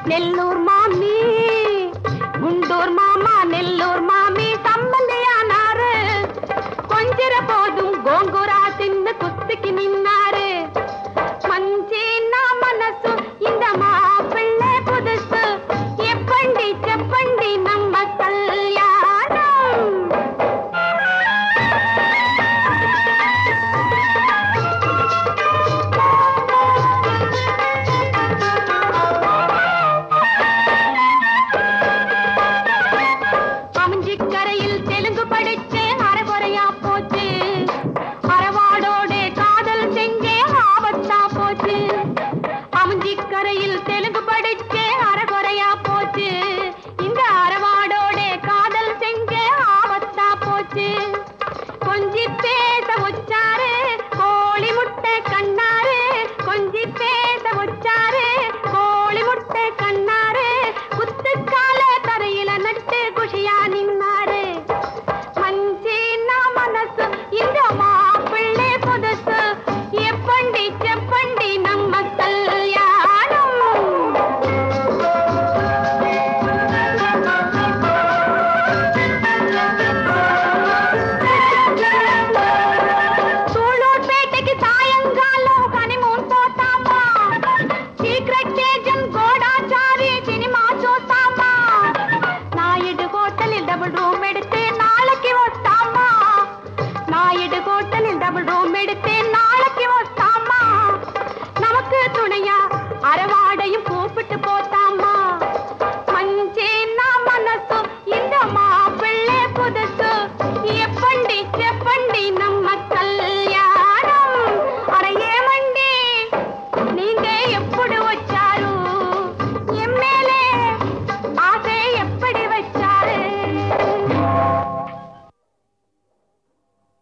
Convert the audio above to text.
நெல்லூர் மாமி குண்டூர் மாமா நெல்லூர் மாமி சம்பந்தியானாரு கொஞ்சிற போதும் கோங்குரா தின்னு குத்துக்கு நின்னாரு மஞ்சேனா மனசு இந்த மாப்பிள்ளை புதுசு எப்பண்டி செப்பண்டி நம்ம கல்யாணம் அமைஞ்சிக்கரையில் தெலுங்கு படிச்சு அரைகுறையா போச்சு அறவாடோடு காதல் செஞ்சே ஆபத்தா போச்சு அமைஞ்சிக்கரையில் தெலுங்கு படிச்சு அரைகுறையா போச்சு இந்த அறவாடோட காதல் செஞ்சே ஆபத்தா போச்சு கொஞ்சி பேச வச்சாரு கோழி முட்டை கண்ணாரு கொஞ்சி பேச வச்சாரு கோழி முட்டை கண்ணாரு